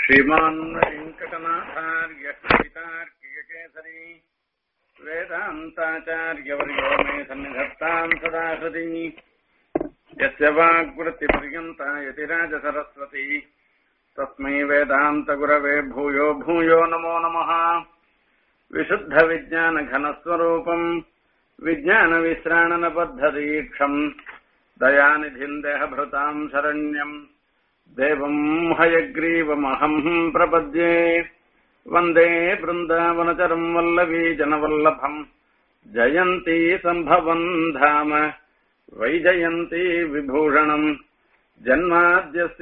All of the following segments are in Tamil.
श्रीमान् वेङ्कटनाथार्य कवितार्किककेसरी वेदान्ताचार्यवर्यो मे सन्निधत्ताम् सदा हृदि यस्य वाग्वृत्तिपर्यन्ता यतिराजसरस्वती तस्मै वेदान्तगुरवे भूयो भूयो नमो नमः विशुद्धविज्ञानघनस्वरूपम् विज्ञानविश्राणनबद्धदीक्षम् दयानिधिम् देहभृताम् शरण्यम् देवम् हयग्रीवमहम् प्रपद्ये वन्दे बृन्दावनचरम् वल्लवी जनवल्लभम् जयन्ती सम्भवम् धाम वैजयन्ती विभूषणम् जन्माद्यस्य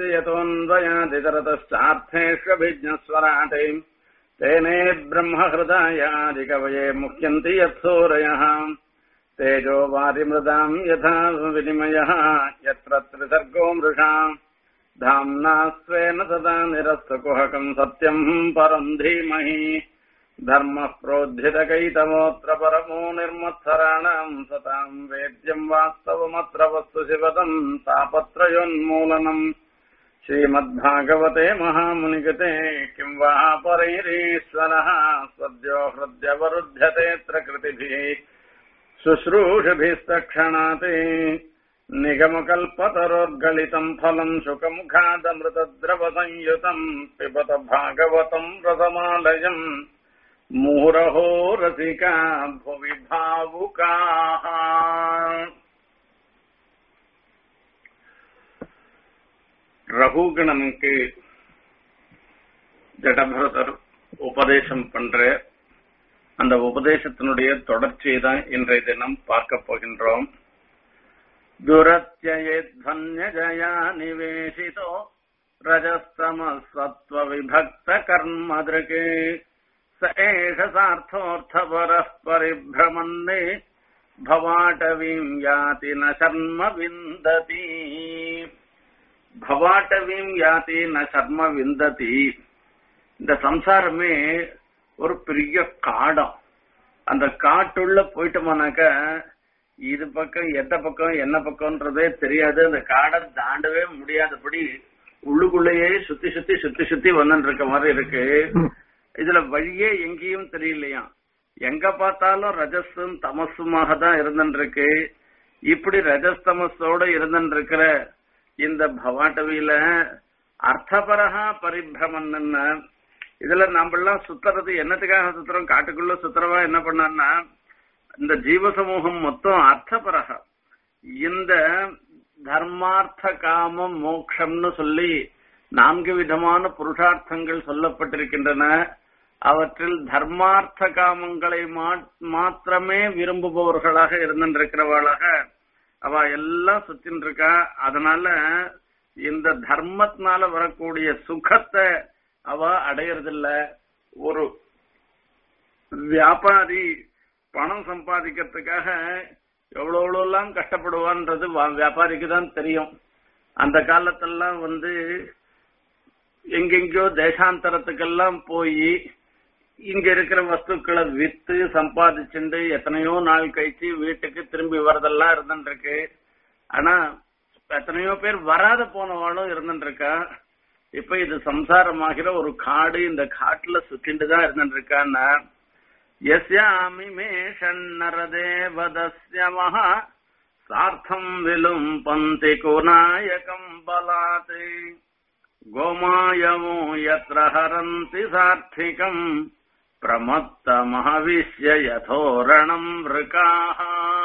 यतोऽन्वयादितरतश्चार्थेष्वभिज्ञस्वराटे तेने ब्रह्महृदायादिकवये मुह्यन्ति यत्सूरयः तेजो वारिमृदाम् यथा विनिमयः यत्र त्रिसर्गो मृषाम् धाम्ना स्वेन सदा निरस्तकुहकम् सत्यम् परम् धीमहि धर्मः प्रोद्धितकैतमोऽत्र परमो निर्मत्सराणाम् सताम् वेद्यम् वास्तवमत्र वस्तु शिवदम् तापत्रयोन्मूलनम् श्रीमद्भागवते महामुनिगते किम् वा परैरीश्वरः सद्यो हृद्यवरुध्यतेऽत्र कृतिभिः शुश्रूषभिस्तक्षणात् निगमकल्पतरोर्गलितम् फलम् शुकमुखादमृतद्रवसंयुतम् पिबत भागवतम् रसमालयम् मुहुरहो रसिका भुवि भावुकाः ரகுகணனுக்கு ஜடபரதர் உபதேசம் பண்ற அந்த உபதேசத்தினுடைய தொடர்ச்சியை தான் இன்றைய தினம் பார்க்க போகின்றோம் दुरत्ययेध्वन्यजया निवेशितो रजस्तमसत्त्वविभक्तकर्मदृके स एष सार्थोऽर्थपरः परिभ्रमन्ने भवाटवीम् याति न शर्म विन्दति भवाटवीम् याति न शर्म விந்ததி இந்த சம்சாரமே ஒரு பெரிய காடம் அந்த காட்டுள்ள போயிட்டோம்னாக்க இது பக்கம் எந்த பக்கம் என்ன பக்கம்ன்றதே தெரியாது அந்த காடை தாண்டவே முடியாதபடி உள்ளுக்குள்ளேயே சுத்தி சுத்தி சுத்தி சுத்தி வந்துட்டு இருக்க மாதிரி இருக்கு இதுல வழியே எங்கேயும் தெரியலையா எங்க பார்த்தாலும் ரஜஸும் தமசுமாக தான் இருந்துட்டு இருக்கு இப்படி ரஜஸ் தமஸோட இருந்துட்டு இருக்கிற இந்த பவாட்டவியில அர்த்தபரகா பரிபிரமன்னு இதுல நம்மளாம் சுத்துறது என்னத்துக்காக சுத்துறோம் காட்டுக்குள்ள சுத்துறவா என்ன பண்ணான்னா இந்த ஜீவ சமூகம் மொத்தம் அர்த்தபரக இந்த தர்மார்த்த காமம் மோக்ஷம்னு சொல்லி நான்கு விதமான புருஷார்த்தங்கள் சொல்லப்பட்டிருக்கின்றன அவற்றில் தர்மார்த்த காமங்களை மாத்திரமே விரும்புபவர்களாக இருந்திருக்கிறவளாக அவ எல்லாம் சுத்தின் இருக்கா அதனால இந்த தர்மத்தினால வரக்கூடிய சுகத்தை அவ அடையறதில்ல ஒரு வியாபாரி பணம் சம்பாதிக்கிறதுக்காக எவ்வளவு எவ்வளோலாம் கஷ்டப்படுவான்றது வியாபாரிக்கு தான் தெரியும் அந்த காலத்தெல்லாம் வந்து எங்கெங்கயோ தேசாந்தரத்துக்கெல்லாம் போய் இங்க இருக்கிற வஸ்துக்களை வித்து சம்பாதிச்சுட்டு எத்தனையோ நாள் கழிச்சு வீட்டுக்கு திரும்பி வரதெல்லாம் இருந்துருக்கு ஆனா எத்தனையோ பேர் வராத போனவாளும் இருந்துருக்கா இப்ப இது சம்சாரமாகிற ஒரு காடு இந்த காட்டுல சுத்திட்டு தான் இருந்துருக்கான்னா यस्यामि मे षण्णरदेवदस्य महा सार्थम् विलुम्पन्ति कुनायकम् बलात् गोमायमो यत्र हरन्ति सार्थिकम् प्रमत्तमहविश्य यथोरणम् वृकाः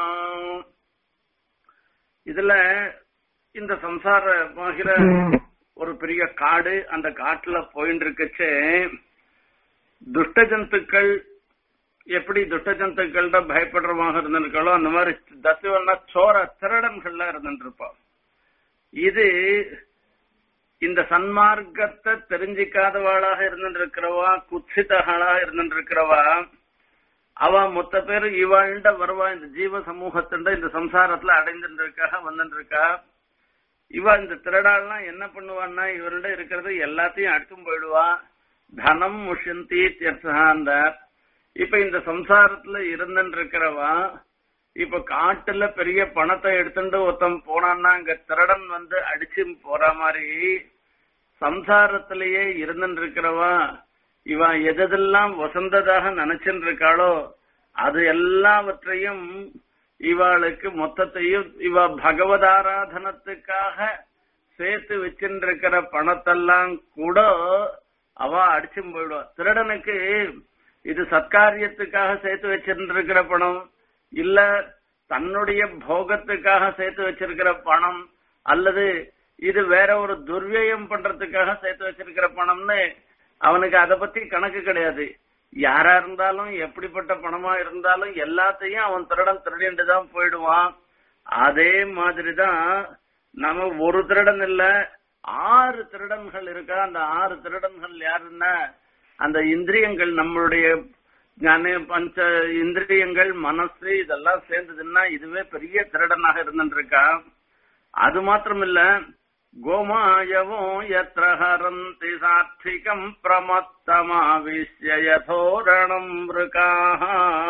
இதுல இந்த சம்சாரமாகிற ஒரு பெரிய காடு அந்த காட்டுல போயிட்டு இருக்கச்சே துஷ்ட ஜந்துக்கள் எப்படி துஷ்ட ஜந்துக்கள்கிட்ட பயப்படுறமாக இருந்திருக்காளோ அந்த மாதிரி தத்துவம்னா சோர திருடன்கள்ல இருந்துருப்பான் இது இந்த சன்மார்க்கத்தை தெரிஞ்சிக்காதவாளாக இருந்துருக்கிறவா குத்சிதகளா இருந்துருக்கிறவா அவ மொத்த பேர் இவாழ்ந்த வருவா இந்த ஜீவ சமூகத்தின் இந்த சம்சாரத்துல அடைந்துருக்காக வந்துருக்கா இவ இந்த திருடாள்லாம் என்ன பண்ணுவான்னா இவர்கிட்ட இருக்கிறது எல்லாத்தையும் அடுத்தும் போயிடுவா தனம் முஷந்தி தீர்த்தாந்தார் இப்ப இந்த சம்சாரத்துல இருந்துட்டு இருக்கிறவா இப்ப காட்டுல பெரிய பணத்தை எடுத்துட்டு ஒருத்தன் போனான்னா அங்க திருடன் வந்து அடிச்சு போற மாதிரி சம்சாரத்திலேயே இருந்துருக்கிறவா இவ எதெல்லாம் வசந்ததாக நினைச்சுட்டு இருக்காளோ அது எல்லாவற்றையும் இவாளுக்கு மொத்தத்தையும் இவ பகவதாராதனத்துக்காக சேர்த்து வச்சுருக்கிற பணத்தெல்லாம் கூட அவ அடிச்சும் போயிடுவா திருடனுக்கு இது சத்காரியத்துக்காக சேர்த்து வச்சிருக்கிற பணம் இல்ல தன்னுடைய போகத்துக்காக சேர்த்து வச்சிருக்கிற பணம் அல்லது இது வேற ஒரு துர்வியம் பண்றதுக்காக சேர்த்து வச்சிருக்கிற பணம்னு அவனுக்கு அதை பத்தி கணக்கு கிடையாது யாரா இருந்தாலும் எப்படிப்பட்ட பணமா இருந்தாலும் எல்லாத்தையும் அவன் திருடன் திருடிட்டு தான் போயிடுவான் அதே மாதிரிதான் நம்ம ஒரு திருடன் இல்ல ஆறு திருடன்கள் இருக்கா அந்த ஆறு திருடன்கள் யாருன்னா அந்த இந்திரியங்கள் நம்மளுடைய ஞான பஞ்ச இந்திரியங்கள் மனசு இதெல்லாம் சேர்ந்ததுன்னா இதுவே பெரிய திருடனாக இருந்துருக்கா அது மாத்திரம் இல்ல கோமாயவும் எத்திர ஹரந்தி சாட்சிகம் பிரமத்தமாவிஷ்ய யதோரணம் மிருகாக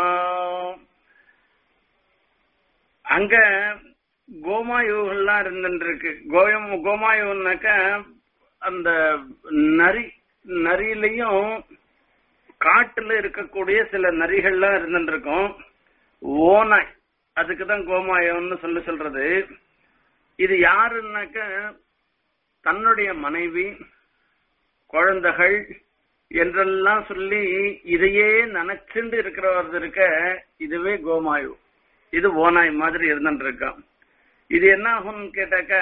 அங்க கோமாயுகள்லாம் இருந்துருக்கு கோயம் கோமாயுன்னாக்க அந்த நரி நரியிலையும் காட்டுல இருக்கக்கூடிய சில நரிகள்லாம் இருந்துட்டு இருக்கும் ஓனாய் அதுக்குதான் கோமாயம்னு சொல்லி சொல்றது இது யாருன்னாக்க தன்னுடைய மனைவி குழந்தைகள் என்றெல்லாம் சொல்லி இதையே நினைச்சுண்டு இருக்கிறவர் இருக்க இதுவே கோமாயு இது ஓனாய் மாதிரி இருந்துட்டு இருக்கான் இது என்ன ஆகும்னு கேட்டாக்க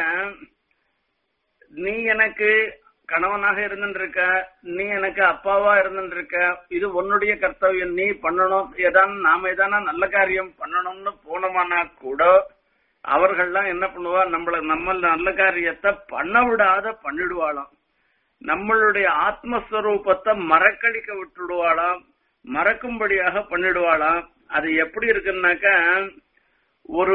நீ எனக்கு கணவனாக இருந்துருக்க நீ எனக்கு அப்பாவா இருந்துருக்க இது உன்னுடைய கர்த்தவியம் நீ பண்ணணும் ஏதான் நாம ஏதான நல்ல காரியம் பண்ணணும்னு போனோமானா கூட அவர்கள்லாம் என்ன பண்ணுவா நம்மள நம்ம நல்ல காரியத்தை பண்ண விடாத பண்ணிடுவாளாம் நம்மளுடைய ஆத்மஸ்வரூபத்தை மறக்கடிக்க விட்டுடுவாளாம் மறக்கும்படியாக பண்ணிடுவாளாம் அது எப்படி இருக்குன்னாக்கா ஒரு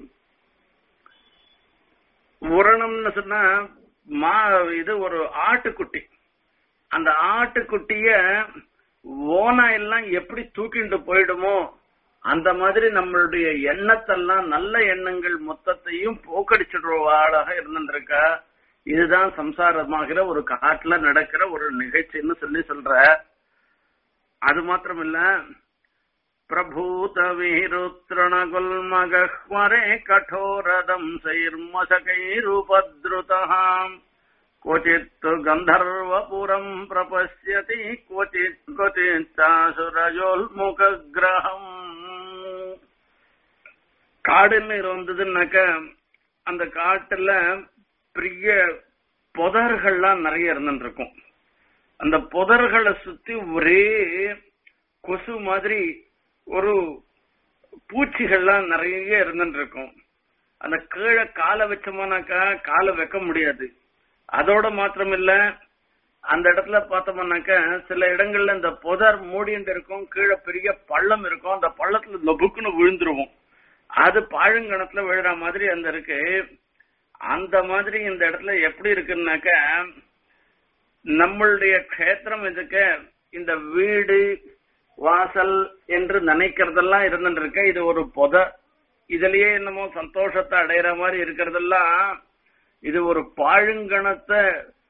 உரணம்னு சொன்னா மா இது ஒரு ஆட்டுக்குட்டி அந்த ஆட்டுக்குட்டிய ஓனா எல்லாம் எப்படி தூக்கிட்டு போயிடுமோ அந்த மாதிரி நம்மளுடைய எண்ணத்தெல்லாம் நல்ல எண்ணங்கள் மொத்தத்தையும் போக்கடிச்சிடுவாளாக இருந்துருக்கா இதுதான் சம்சாரமாகிற ஒரு காட்டுல நடக்கிற ஒரு நிகழ்ச்சின்னு சொல்லி சொல்ற அது மாத்திரம் இல்ல பிரபூத வீருத்ரணகுல்மகஹ்வரே கடோரதம் சைர்மசகைருபத்ருதாம் क्वचित् गन्धर्वपुरम् प्रपश्यति क्वचित् क्वचित्तासुरजोल्मुखग्रहम् காடுன்னு இருந்ததுன்னாக்க அந்த காட்டுல பெரிய புதர்கள்லாம் நிறைய இருந்துருக்கும் அந்த புதர்களை சுத்தி ஒரே கொசு மாதிரி ஒரு பூச்சிகள்லாம் நிறைய இருந்துட்டு இருக்கும் அந்த கீழே காலை வச்சோம்னாக்கா காலை வைக்க முடியாது அதோட மாத்திரம் இல்ல அந்த இடத்துல பார்த்தோம்னாக்க சில இடங்கள்ல இந்த புதர் மூடிட்டு இருக்கும் கீழே பெரிய பள்ளம் இருக்கும் அந்த பள்ளத்துல நொபுக்குன்னு விழுந்துருவோம் அது பாழுங்கணத்துல விழுற மாதிரி அந்த இருக்கு அந்த மாதிரி இந்த இடத்துல எப்படி இருக்குன்னாக்க நம்மளுடைய கஷேத்திரம் இதுக்கு இந்த வீடு வாசல் என்று நினைக்கிறதெல்லாம் இருந்துட்டு இருக்க இது ஒரு புத இதுலயே என்னமோ சந்தோஷத்தை அடையிற மாதிரி இருக்கிறதெல்லாம் இது ஒரு பாழுங்கணத்தை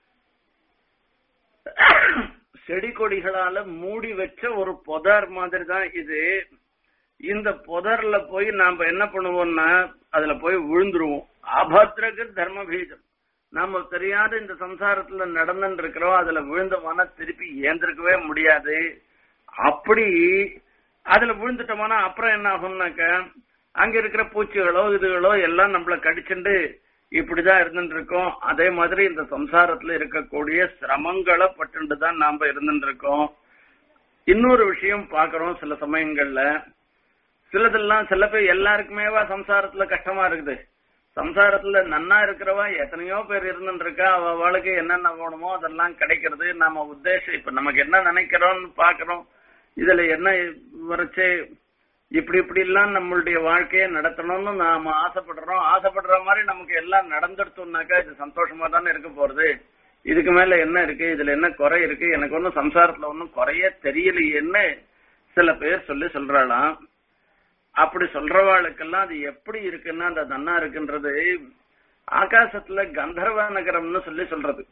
செடி கொடிகளால மூடி வச்ச ஒரு புதர் மாதிரி தான் இது இந்த புதர்ல போய் நாம என்ன பண்ணுவோம்னா அதுல போய் விழுந்துருவோம் அபத்ரகு தர்ம பீஜம் நாம தெரியாத இந்த சம்சாரத்துல நடந்துட்டு இருக்கிறோம் அதுல விழுந்தோம்னா திருப்பி ஏந்திருக்கவே முடியாது அப்படி அதுல விழுந்துட்டோம்னா அப்புறம் என்ன ஆகும்னாக்க அங்க இருக்கிற பூச்சிகளோ இதுகளோ எல்லாம் நம்மள கடிச்சுண்டு இப்படிதான் இருந்துட்டு இருக்கோம் அதே மாதிரி இந்த சம்சாரத்துல இருக்கக்கூடிய சிரமங்களை பட்டுண்டு தான் நாம இருந்துட்டு இருக்கோம் இன்னொரு விஷயம் பாக்குறோம் சில சமயங்கள்ல சிலதெல்லாம் சில பேர் எல்லாருக்குமேவா சம்சாரத்துல கஷ்டமா இருக்குது சம்சாரத்துல நன்னா இருக்கிறவா எத்தனையோ பேர் இருந்துட்டு இருக்கா அவ அவளுக்கு என்னென்ன வேணுமோ அதெல்லாம் கிடைக்கிறது நாம உத்தேசம் இப்ப நமக்கு என்ன நினைக்கிறோம்னு பாக்குறோம் இதுல என்ன வரைச்சு இப்படி இப்படி எல்லாம் நம்மளுடைய வாழ்க்கையை நடத்தணும்னு நாம ஆசைப்படுறோம் ஆசைப்படுற மாதிரி நமக்கு எல்லாம் நடந்துடுத்தோம்னாக்கா இது சந்தோஷமா தானே இருக்க போறது இதுக்கு மேல என்ன இருக்கு இதுல என்ன குறை இருக்கு எனக்கு ஒன்னும் சம்சாரத்துல ஒன்னும் குறைய தெரியலையேன்னு சில பேர் சொல்லி சொல்றாளாம் அப்படி சொல்றவாளுக்கெல்லாம் அது எப்படி இருக்குன்னா அந்த நன்னா இருக்குன்றது ஆகாசத்துல கந்தர்வ நகரம்னு சொல்லி சொல்றது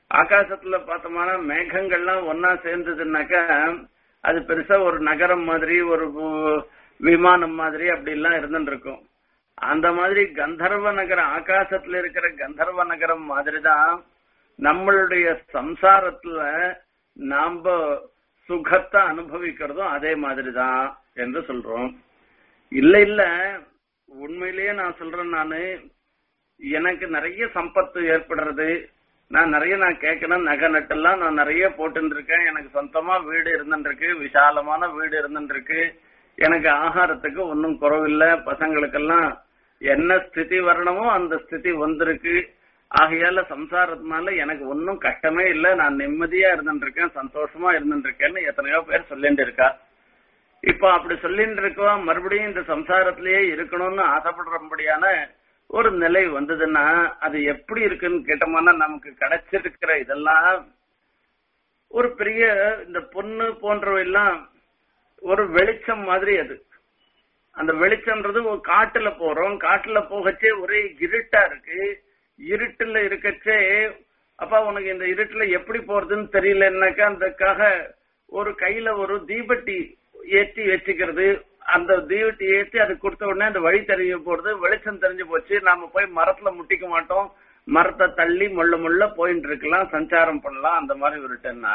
ஆகாசத்துல பார்த்தோம்னா மேகங்கள்லாம் ஒன்னா சேர்ந்ததுன்னாக்கா அது பெருசா ஒரு நகரம் மாதிரி ஒரு வு- விமானம் மாதிரி அப்படி எல்லாம் இருந்துட்டு இருக்கும் அந்த மாதிரி கந்தர்வ நகரம் ஆகாசத்துல இருக்கிற கந்தர்வ நகரம் மாதிரிதான் நம்மளுடைய சம்சாரத்துல நாம சுகத்தை அனுபவிக்கிறதும் அதே மாதிரிதான் என்று சொல்றோம் இல்ல இல்ல உண்மையிலேயே நான் சொல்றேன் நானு எனக்கு நிறைய சம்பத்து ஏற்படுறது நான் நிறைய நான் கேட்கணும் நகை நட்டெல்லாம் நான் நிறைய போட்டுன்னு இருக்கேன் எனக்கு சொந்தமா வீடு இருந்துருக்கு விசாலமான வீடு இருந்துருக்கு எனக்கு ஆகாரத்துக்கு ஒன்றும் குறவில்லை பசங்களுக்கெல்லாம் என்ன ஸ்திதி வரணுமோ அந்த ஸ்திதி வந்திருக்கு ஆகையால சம்சாரத்தினால எனக்கு ஒன்றும் கஷ்டமே இல்லை நான் நிம்மதியா இருந்துட்டு இருக்கேன் சந்தோஷமா இருந்துட்டு இருக்கேன்னு எத்தனையோ பேர் சொல்லிட்டு இருக்கா இப்போ அப்படி சொல்லிட்டு இருக்கவா மறுபடியும் இந்த சம்சாரத்திலேயே இருக்கணும்னு ஆசைப்படுறபடியான ஒரு நிலை வந்ததுன்னா அது எப்படி இருக்குன்னு கேட்டோம்னா நமக்கு கிடைச்சிருக்கிற இதெல்லாம் ஒரு பெரிய இந்த பொண்ணு போன்றவை எல்லாம் ஒரு வெளிச்சம் மாதிரி அது அந்த வெளிச்சம்ன்றது ஒரு காட்டுல போறோம் காட்டுல போகச்சே ஒரே இருட்டா இருக்கு இருட்டுல இருக்கச்சே அப்பா உனக்கு இந்த இருட்டுல எப்படி போறதுன்னு தெரியலன்னாக்கா அதுக்காக ஒரு கையில ஒரு தீபட்டி ஏற்றி வச்சுக்கிறது அந்த தீவட்டி ஏற்றி அது கொடுத்த உடனே அந்த வழி தெரிஞ்சு போறது வெளிச்சம் தெரிஞ்சு போச்சு நாம போய் மரத்துல முட்டிக்க மாட்டோம் மரத்தை தள்ளி முள்ள முள்ள போயிட்டு இருக்கலாம் சஞ்சாரம் பண்ணலாம் அந்த மாதிரி விட்டுன்னா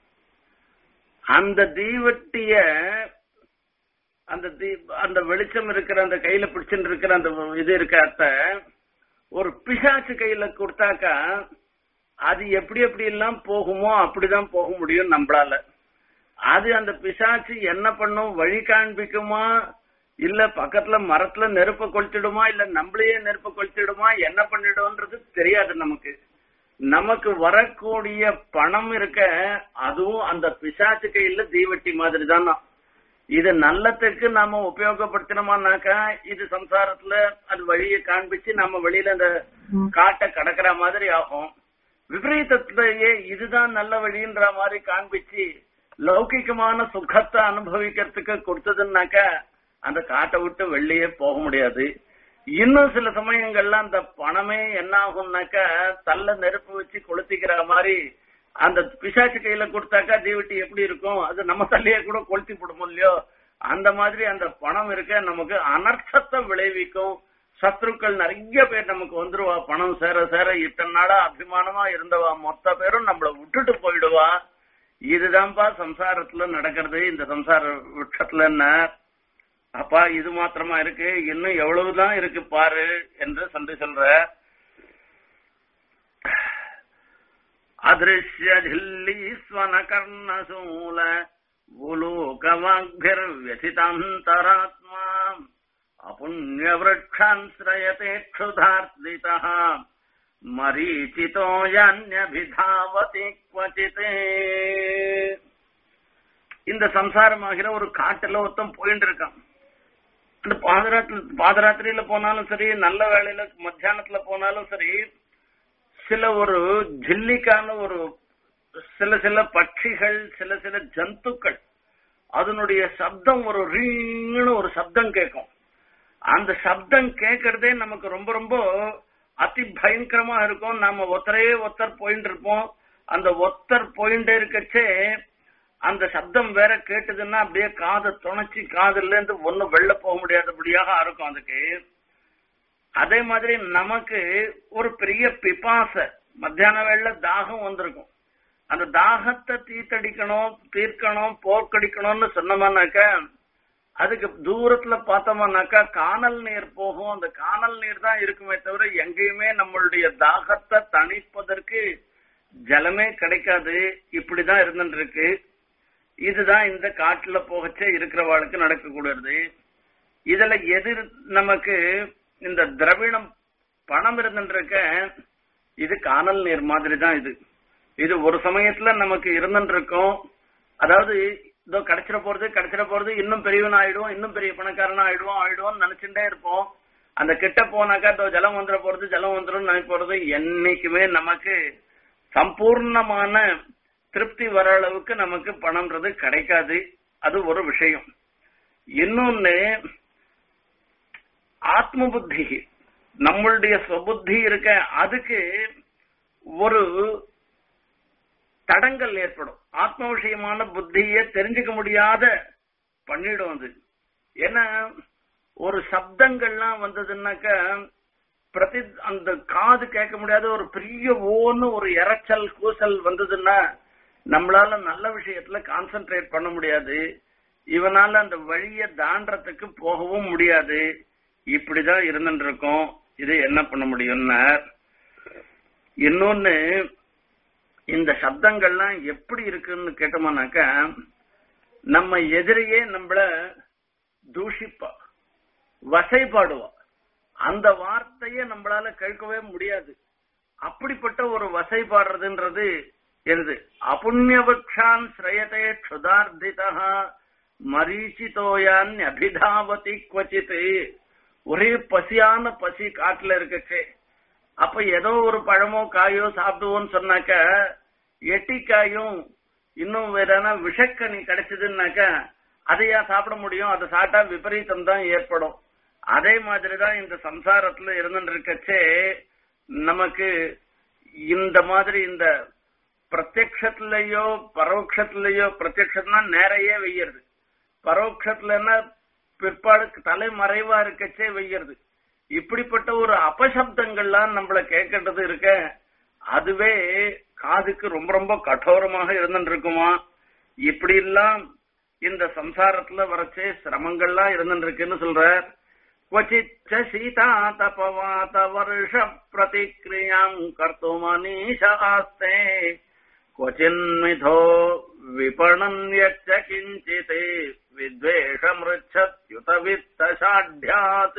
அந்த தீவட்டிய அந்த தீ அந்த வெளிச்சம் இருக்கிற அந்த கையில பிடிச்சுட்டு இருக்கிற அந்த இது இருக்காத்த ஒரு பிசாச்சு கையில கொடுத்தாக்கா அது எப்படி எப்படி எல்லாம் போகுமோ அப்படிதான் போக முடியும் நம்மளால அது அந்த பிசாச்சு என்ன பண்ணும் வழி காண்பிக்குமா இல்ல பக்கத்துல மரத்துல நெருப்ப கொளுத்திடுமா இல்ல நம்மளையே நெருப்ப கொளுத்திடுமா என்ன பண்ணிடும்ன்றது தெரியாது நமக்கு நமக்கு வரக்கூடிய பணம் இருக்க அதுவும் அந்த பிசாச்சு கையில தீவட்டி மாதிரி தானா இது நல்லத்துக்கு நாம உபயோகப்படுத்தினோமானாக்கா இது சம்சாரத்துல அது வழியை காண்பிச்சு நம்ம வெளியில அந்த காட்டை கடக்கிற மாதிரி ஆகும் விபரீதத்திலேயே இதுதான் நல்ல வழின்ற மாதிரி காண்பிச்சு லௌகிகமான சுகத்தை அனுபவிக்கிறதுக்கு கொடுத்ததுன்னாக்கா அந்த காட்டை விட்டு வெளியே போக முடியாது இன்னும் சில சமயங்கள்ல அந்த பணமே என்ன ஆகும்னாக்கா தள்ள நெருப்பு வச்சு கொளுத்திக்கிற மாதிரி அந்த பிசாச்சு கையில கொடுத்தாக்கா தீவட்டி எப்படி இருக்கும் அது நம்ம தள்ளியே கூட கொளுத்தி போடும் இல்லையோ அந்த மாதிரி அந்த பணம் இருக்க நமக்கு அனர்த்தத்தை விளைவிக்கும் சத்ருக்கள் நிறைய பேர் நமக்கு வந்துருவா பணம் சேர சேர இத்தனை நாளா அபிமானமா இருந்தவா மொத்த பேரும் நம்மள விட்டுட்டு போயிடுவா இதுதான்ப்பா சம்சாரத்துல நடக்கிறது இந்த சம்சார விட்டத்துல என்ன அப்பா இது மாத்திரமா இருக்கு இன்னும் எவ்வளவுதான் இருக்கு பாரு என்று சொல்லி சொல்ற அதிருஷ்ய தில்லீஸ்வன கர்ணசூல உலோகவாக்பிர்வியசிதாந்தராத்மா அபுண்யவృక్షான்ஸ்ரயதே க்ஷுதார்த்திதः மரீச்சிதோ யான்யபிதாவதி क्वचित् இந்த சம்சாரமாகிற ஒரு காட்டுல ஒருத்தன் போயிட்டு இருக்கான் அந்த பாதராத்திரி பாதராத்திரியில போனாலும் சரி நல்ல வேளையில மத்தியானத்துல போனாலும் சரி சில ஒரு ஜில்லிக்கான ஒரு சில சில பட்சிகள் சில சில ஜந்துக்கள் அதனுடைய சப்தம் ஒரு ரீங்னு ஒரு சப்தம் கேட்கும் அந்த சப்தம் கேட்கறதே நமக்கு ரொம்ப ரொம்ப அதி பயங்கரமா இருக்கும் நாம ஒத்தரையே ஒத்தர் போயிட்டு இருப்போம் அந்த ஒத்தர் போயிட்டே இருக்கச்சே அந்த சப்தம் வேற கேட்டதுன்னா அப்படியே காதை துணைச்சி காதுல இருந்து ஒண்ணு வெளில போக முடியாதபடியாக இருக்கும் அதுக்கு அதே மாதிரி நமக்கு ஒரு பெரிய பிபாச மத்தியான வேளையில தாகம் வந்திருக்கும் அந்த தாகத்தை தீத்தடிக்கணும் தீர்க்கணும் போர்க்கடிக்கணும்னு சொன்னோம்னாக்கா அதுக்கு தூரத்துல பார்த்தோம்னாக்கா காணல் நீர் போகும் அந்த காணல் நீர் தான் இருக்குமே தவிர எங்கேயுமே நம்மளுடைய தாகத்தை தணிப்பதற்கு ஜலமே கிடைக்காது இப்படிதான் இருந்துட்டு இருக்கு இதுதான் இந்த காட்டுல போகச்சே இருக்கிறவாளுக்கு நடக்கக்கூடாது இதுல எது நமக்கு இந்த திரவிடம் பணம் இருந்துட்டு இருக்க இது காணல் நீர் மாதிரி தான் இது இது ஒரு சமயத்துல நமக்கு இருந்துட்டு இருக்கும் அதாவது இதோ கிடைச்சிட போறது கிடைச்சிட போறது இன்னும் பெரியவன் ஆயிடுவோம் இன்னும் பெரிய பணக்காரனா ஆயிடுவோம் ஆயிடுவோம் நினைச்சுட்டே இருப்போம் அந்த கிட்ட போனாக்கா இதோ ஜலம் வந்துட போறது ஜலம் வந்துடும் நினைக்க போறது என்னைக்குமே நமக்கு சம்பூர்ணமான திருப்தி வர அளவுக்கு நமக்கு பணம்ன்றது கிடைக்காது அது ஒரு விஷயம் இன்னொன்னு ஆத்ம புத்தி நம்மளுடைய சுபுத்தி இருக்க அதுக்கு ஒரு தடங்கள் ஏற்படும் ஆத்ம விஷயமான புத்தியை தெரிஞ்சுக்க முடியாத பண்ணிடும் அது ஏன்னா ஒரு சப்தங்கள்லாம் வந்ததுன்னாக்க பிரதி அந்த காது கேட்க முடியாத ஒரு பெரிய ஓன்னு ஒரு இரைச்சல் கூசல் வந்ததுன்னா நம்மளால நல்ல விஷயத்துல கான்சென்ட்ரேட் பண்ண முடியாது இவனால அந்த வழிய தாண்டறதுக்கு போகவும் முடியாது இப்படிதான் இருந்துட்டு இருக்கோம் இது என்ன பண்ண முடியும்னா இன்னொன்னு இந்த சப்தங்கள்லாம் எப்படி இருக்குன்னு கேட்டோம்னாக்க நம்ம எதிரியே நம்மள தூஷிப்பா வசைப்பாடுவா அந்த வார்த்தையை நம்மளால கேட்கவே முடியாது அப்படிப்பட்ட ஒரு வசைப்பாடுறதுன்றது எது அபுண்ணியபக்ஷான் ஸ்ரயதே க்ஷுதார்த்திதா மரீச்சிதோயான் அபிதாவதி குவச்சித் ஒரே பசியான பசி காட்டுல இருக்கச்சே அப்ப ஏதோ ஒரு பழமோ காயோ சாப்பிடுவோம்னு சொன்னாக்க எட்டிக்காயும் இன்னும் வேற விஷக்கனி கிடைச்சதுன்னாக்க அதையா சாப்பிட முடியும் அதை சாப்பிட்டா விபரீதம் தான் ஏற்படும் அதே மாதிரிதான் இந்த சம்சாரத்துல இருந்துட்டு இருக்கச்சே நமக்கு இந்த மாதிரி இந்த பிரத்யக்ஷத்திலேயோ பரோட்சத்திலேயோ பிரத்யக்ஷம்னா நேரையே வெய்யறது பரோட்சத்துலன்னா பிற்பாடு தலைமறைவா இருக்கச்சே வெய்யறது இப்படிப்பட்ட ஒரு அபசப்தங்கள்லாம் நம்மள கேட்கறது இருக்க அதுவே காதுக்கு ரொம்ப ரொம்ப கடோரமாக இருந்துட்டு இருக்குமா இப்படி எல்லாம் இந்த சம்சாரத்துல வரச்சே சிரமங்கள்லாம் இருந்துட்டு இருக்குன்னு சொல்ற क्वचिच्च शीता तपवात वर्ष प्रतिक्रियाम् कर्तुमनीश आस्ते क्वचिन्मिथो विपणन्यच्च किञ्चित् विद्वेषमृच्छत्युत वित्तशाढ्यात्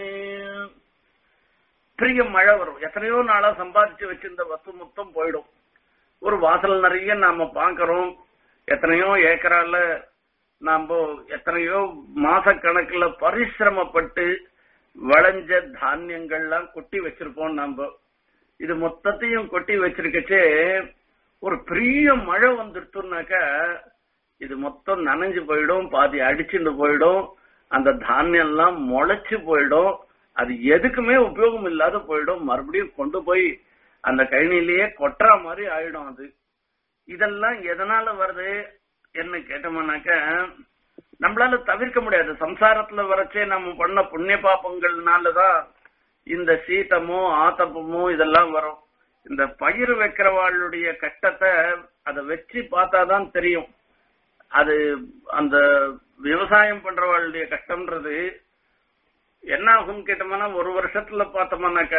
பெரிய மழை வரும் எத்தனையோ நாளா சம்பாதிச்சு வச்சிருந்த வஸ்து மொத்தம் போயிடும் ஒரு வாசல் நிறைய நாம பாக்குறோம் எத்தனையோ ஏக்கரால நாம எத்தனையோ மாச கணக்குல பரிசிரமப்பட்டு விளைஞ்ச தானியங்கள்லாம் கொட்டி வச்சிருப்போம் நாம இது மொத்தத்தையும் கொட்டி வச்சிருக்கச்சே ஒரு பெரிய மழை வந்துடுத்துனாக்க இது மொத்தம் நனைஞ்சு போயிடும் பாதி அடிச்சுட்டு போயிடும் அந்த தானியம் எல்லாம் முளைச்சு போயிடும் அது எதுக்குமே உபயோகம் இல்லாத போயிடும் மறுபடியும் கொண்டு போய் அந்த கழனிலேயே கொட்டுற மாதிரி ஆயிடும் அது இதெல்லாம் எதனால வருது என்ன கேட்டோம்னாக்க நம்மளால தவிர்க்க முடியாது சம்சாரத்துல வரச்சே நம்ம பண்ண புண்ணிய பாப்பங்கள்னாலதான் இந்த சீத்தமோ ஆத்தப்பமோ இதெல்லாம் வரும் இந்த பயிர் வைக்கிறவாளுடைய கஷ்டத்தை அதை வச்சு பார்த்தாதான் தெரியும் அது அந்த விவசாயம் பண்றவாளுடைய கஷ்டம்ன்றது என்ன ஆகும் கேட்டோம்னா ஒரு வருஷத்துல பார்த்தோம்னாக்க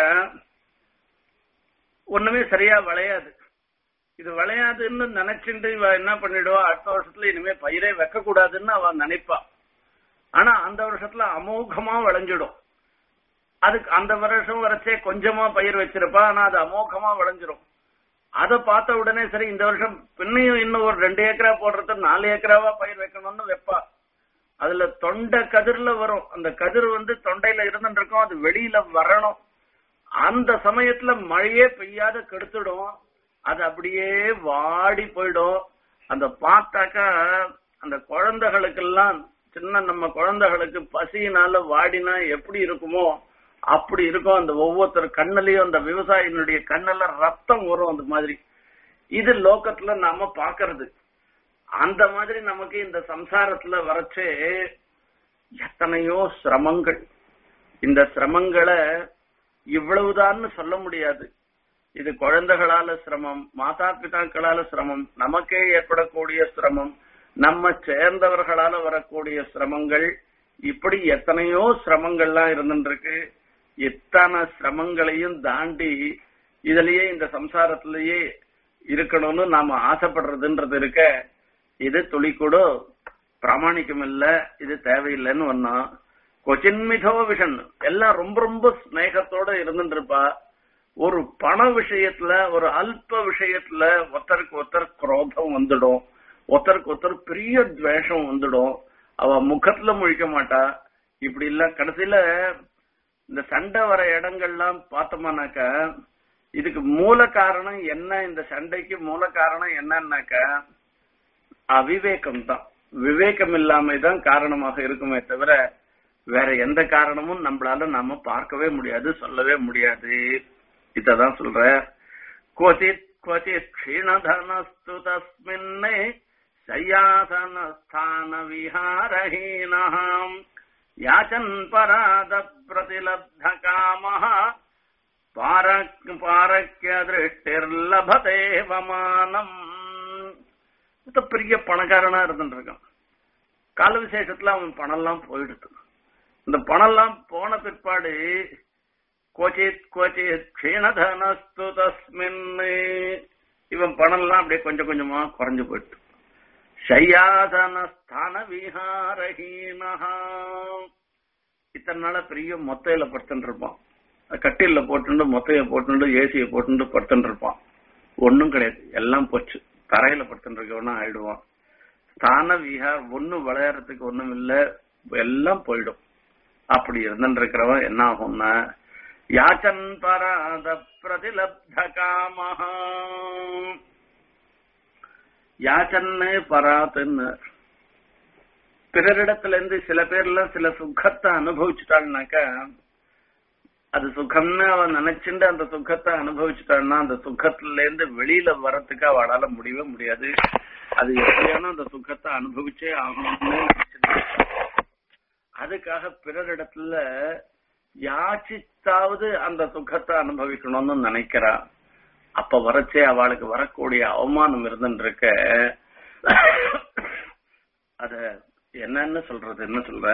ஒண்ணுமே சரியா விளையாது இது விளையாதுன்னு நினைச்சுட்டு இவ என்ன பண்ணிடுவா அடுத்த வருஷத்துல இனிமே பயிரே வைக்க கூடாதுன்னு அவ நினைப்பா ஆனா அந்த வருஷத்துல அமோகமா விளைஞ்சிடும் அதுக்கு அந்த வருஷம் வரைச்சே கொஞ்சமா பயிர் வச்சிருப்பா ஆனா அது அமோகமா விளைஞ்சிரும் அதை பார்த்த உடனே சரி இந்த வருஷம் பின்னையும் இன்னும் ஒரு ரெண்டு ஏக்கரா போடுறது நாலு ஏக்கராவா பயிர் வைக்கணும்னு வைப்பா அதுல தொண்டை கதிர்ல வரும் அந்த கதிர் வந்து தொண்டையில இருந்துட்டு இருக்கும் அது வெளியில வரணும் அந்த சமயத்துல மழையே பெய்யாத கெடுத்துடும் அது அப்படியே வாடி போயிடும் அந்த பார்த்தாக்கா அந்த குழந்தைகளுக்கெல்லாம் சின்ன நம்ம குழந்தைகளுக்கு பசியினால வாடினா எப்படி இருக்குமோ அப்படி இருக்கும் அந்த ஒவ்வொருத்தர் கண்ணுலயும் அந்த விவசாயினுடைய கண்ணுல ரத்தம் வரும் அந்த மாதிரி இது லோக்கத்துல நாம பாக்குறது அந்த மாதிரி நமக்கு இந்த சம்சாரத்துல வரச்சே எத்தனையோ சிரமங்கள் இந்த சிரமங்களை இவ்வளவுதான்னு சொல்ல முடியாது இது குழந்தைகளால சிரமம் மாதா பிதாக்களால சிரமம் நமக்கே ஏற்படக்கூடிய சிரமம் நம்ம சேர்ந்தவர்களால வரக்கூடிய சிரமங்கள் இப்படி எத்தனையோ சிரமங்கள்லாம் இருந்துருக்கு இத்தனை சிரமங்களையும் தாண்டி இதுலயே இந்த சம்சாரத்திலேயே இருக்கணும்னு நாம ஆசைப்படுறதுன்றது இருக்க இது துளி கூட பிராமணிக்கம் இல்ல இது தேவையில்லைன்னு ஒன்னோம் கொச்சின்மிதோ விஷன் எல்லாம் ரொம்ப ரொம்ப ஸ்நேகத்தோட இருந்துட்டு இருப்பா ஒரு பண விஷயத்துல ஒரு அல்ப விஷயத்துல ஒருத்தருக்கு ஒருத்தர் குரோதம் வந்துடும் ஒருத்தருக்கு ஒருத்தர் பெரிய துவேஷம் வந்துடும் அவ முகத்துல முழிக்க மாட்டா இப்படி இல்ல கடைசியில இந்த சண்டை வர இடங்கள்லாம் பார்த்தோம்னாக்க இதுக்கு மூல காரணம் என்ன இந்த சண்டைக்கு மூல காரணம் என்னன்னாக்க அவிவேகம் தான் விவேகம் இல்லாம தான் காரணமாக இருக்குமே தவிர வேற எந்த காரணமும் நம்மளால நாம பார்க்கவே முடியாது சொல்லவே முடியாது இததான் சொல்ற क्वचित् क्वचित् क्षीणधनस्तु तस्मिन् शय्यासनस्थानविहारहीनः याचन् परादप्रतिलब्धकामः पारक् பாரக்கிய வமானம் பெரிய பணக்காரனா இருந்துட்டு இருக்கான் கால விசேஷத்துல அவன் பணம் எல்லாம் போயிடுது இந்த பணம் எல்லாம் போன பிற்பாடு கோச்சித் கோச்சித் க்ஷீணதனஸ்து தஸ்மின் இவன் பணம் எல்லாம் அப்படியே கொஞ்சம் கொஞ்சமா குறைஞ்சு போயிட்டு சையாசன ஸ்தான விஹாரஹீனஹா இத்தனை நாள பெரிய மொத்தையில படுத்துட்டு இருப்பான் கட்டில போட்டுண்டு மொத்தைய போட்டுண்டு ஏசிய போட்டுண்டு படுத்துட்டு இருப்பான் ஒண்ணும் கிடையாது எல்லாம் போச்சு தரையில படுத்துட்டு இருக்கவனா ஆயிடுவான் ஸ்தான விஹார் ஒண்ணும் விளையாடுறதுக்கு ஒண்ணும் இல்ல எல்லாம் போயிடும் அப்படி இருந்துட்டு இருக்கிறவன் என்ன ஆகும்னா யாச்சன் பராத பிரதிலப்த காமஹா யாச்சன்னு பராத்துன்னு பிறரிடத்துல இருந்து சில பேர்லாம் சில சுகத்தை அனுபவிச்சுட்டாள்னாக்கா அது சுகம்னு அவன் நினைச்சுட்டு அந்த சுகத்தை அனுபவிச்சுட்டான்னா அந்த சுகத்துல இருந்து வெளியில வர்றதுக்கு அவளால முடியவே முடியாது அது எப்படியான அந்த சுகத்தை அனுபவிச்சே ஆகணும்னு நினைச்சிட்டு அதுக்காக பிறரிடத்துல யாச்சித்தாவது அந்த சுகத்தை அனுபவிக்கணும்னு நினைக்கிறா அப்ப வரச்சே அவளுக்கு வரக்கூடிய அவமானம் இருந்துருக்க அத என்னன்னு சொல்றது என்ன சொல்ற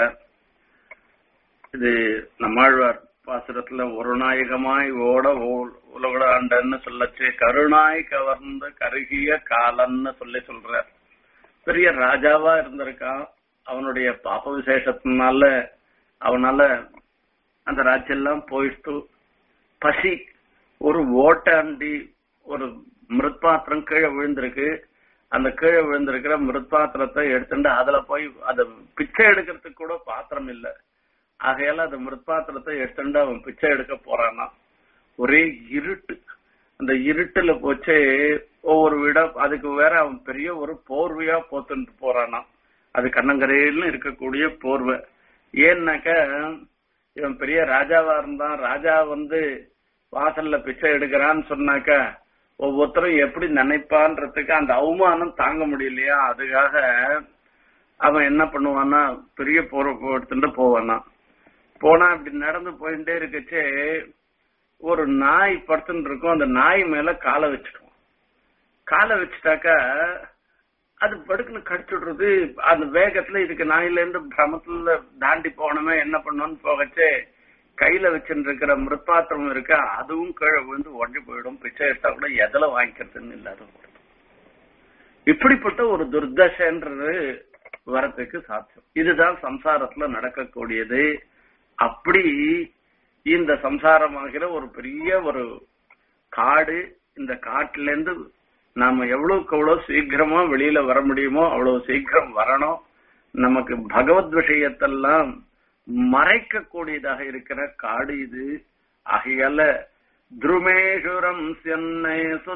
இது நம்மாழ்வார் பாசுரத்துல ஒரு நாயகமாய் ஓட உலக ஆண்டன்னு சொல்லச்சு கருணாய் கவர்ந்த கருகிய காலன்னு சொல்லி சொல்ற பெரிய ராஜாவா இருந்திருக்கான் அவனுடைய பாப்ப விசேஷத்தினால அவனால அந்த ராஜ்யெல்லாம் போயிட்டு பசி ஒரு ஓட்டாண்டி ஒரு மிருத்பாத்திரம் கீழே விழுந்திருக்கு அந்த கீழே விழுந்திருக்கிற மிருத்பாத்திரத்தை எடுத்துட்டு அதுல போய் அத பிச்சை எடுக்கிறதுக்கு கூட பாத்திரம் இல்ல ஆகையால அந்த மிருத்பாத்திரத்தை எடுத்துட்டு அவன் பிச்சை எடுக்க போறானா ஒரே இருட்டு அந்த இருட்டுல போச்சு ஒவ்வொரு வீடா அதுக்கு வேற அவன் பெரிய ஒரு போர்வையா போத்துட்டு போறானா அது கண்ணங்கரையிலும் இருக்கக்கூடிய போர்வை ஏன்னாக்க இவன் பெரிய ராஜாவா இருந்தான் ராஜா வந்து வாசல்ல பிச்சை எடுக்கிறான்னு சொன்னாக்க ஒவ்வொருத்தரும் எப்படி நினைப்பான்றதுக்கு அந்த அவமானம் தாங்க முடியலையா அதுக்காக அவன் என்ன பண்ணுவான்னா பெரிய போரை எடுத்துட்டு போவானா போனா இப்படி நடந்து போயிட்டே இருக்கச்சே ஒரு நாய் படுத்துட்டு இருக்கும் அந்த நாய் மேல காலை வச்சுடுவான் காலை வச்சுட்டாக்கா அது படுக்குன்னு கடிச்சுடுறது அந்த வேகத்துல இதுக்கு நாயில இருந்து பிரமத்துல தாண்டி போனமே என்ன பண்ணோம்னு போகச்சே கையில வச்சுட்டு இருக்கிற மிருத்பாத்திரம் இருக்க அதுவும் கீழே விழுந்து உடஞ்சு போயிடும் பிச்சை எடுத்தா கூட எதுல வாங்கிக்கிறதுன்னு இல்லாத போயிடும் இப்படிப்பட்ட ஒரு துர்தசன்றது வரத்துக்கு சாத்தியம் இதுதான் சம்சாரத்துல நடக்கக்கூடியது அப்படி இந்த சம்சாரமாகிற ஒரு பெரிய ஒரு காடு இந்த காட்டுல இருந்து நாம எவ்வளவுக்கு எவ்வளவு சீக்கிரமா வெளியில வர முடியுமோ அவ்வளவு சீக்கிரம் வரணும் நமக்கு பகவத் விஷயத்தெல்லாம் மறைக்கக்கூடியதாக இருக்கிற காடு இது ஆகையால துருமேஷுரம் சென்னை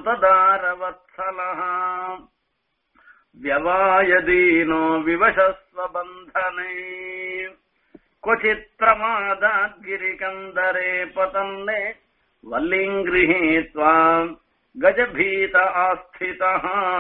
சுததாரவத்சலாம் व्यवायदीनो विवशस्वबन्धने क्वचित् प्रमादाद्गिरिकन्दरे पतन्ने वल्लीम् गृहीत्वाम् गजभीत आस्थितः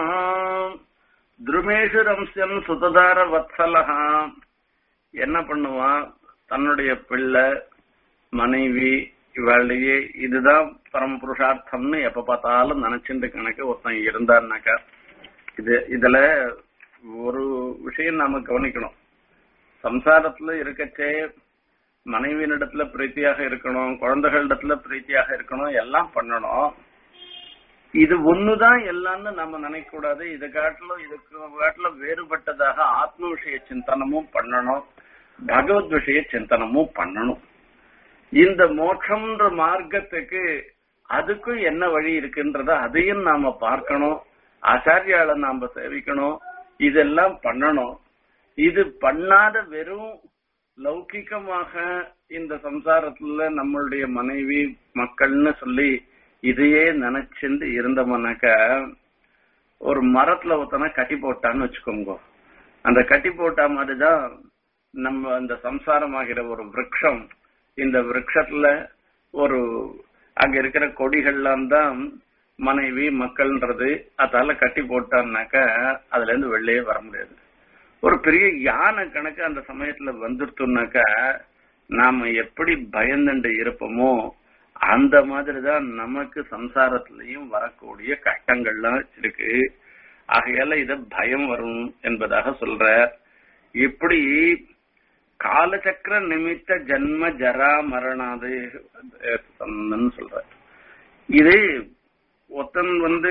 துருமேஷு ரம்சியம் சுததார வத்சலஹா என்ன பண்ணுவான் தன்னுடைய பிள்ளை மனைவி இவளையே இதுதான் பரம புருஷார்த்தம்னு எப்ப பார்த்தாலும் நினைச்சுட்டு கணக்கு ஒருத்தன் இருந்தான்னாக்கா இது இதுல ஒரு விஷயம் நாம கவனிக்கணும் சம்சாரத்துல இருக்கச்சே மனைவியினிடத்துல பிரீத்தியாக இருக்கணும் குழந்தைகளிடத்துல பிரீத்தியாக இருக்கணும் எல்லாம் பண்ணணும் இது ஒண்ணுதான் எல்லாம்னு நம்ம நினைக்க கூடாது இது காட்டிலும் இதுக்கு காட்டிலும் வேறுபட்டதாக ஆத்ம விஷய சிந்தனமும் பண்ணணும் பகவத் விஷய சிந்தனமும் பண்ணணும் இந்த மோட்சம்ன்ற மார்க்கத்துக்கு அதுக்கும் என்ன வழி இருக்குன்றத அதையும் நாம பார்க்கணும் ஆச்சாரியால நாம சேவிக்கணும் இதெல்லாம் பண்ணணும் இது பண்ணாத வெறும் லௌகிகமாக இந்த சம்சாரத்துல நம்மளுடைய மனைவி மக்கள்னு சொல்லி இதையே நினைச்சுட்டு இருந்தோம்னாக்க ஒரு மரத்துல ஒருத்தனை கட்டி போட்டான்னு வச்சுக்கோங்க அந்த கட்டி போட்டா மாதிரிதான் நம்ம இந்த சம்சாரமாகிற ஒரு விரக்ஷம் இந்த விரக்ஷத்துல ஒரு அங்க இருக்கிற கொடிகள்லாம் தான் மனைவி மக்கள்ன்றது அதால கட்டி போட்டான்னாக்கா அதுல இருந்து வெளியே வர முடியாது ஒரு பெரிய யானை கணக்கு அந்த சமயத்துல வந்துருத்தோம்னாக்கா நாம எப்படி பயந்துண்டு இருப்போமோ அந்த மாதிரிதான் நமக்கு சம்சாரத்திலையும் வரக்கூடிய கஷ்டங்கள்லாம் இருக்கு ஆகையால இத பயம் வரும் என்பதாக சொல்ற இப்படி காலச்சக்கர நிமித்த ஜன்ம ஜரா மரணாது சொல்ற இது ஒருத்தன் வந்து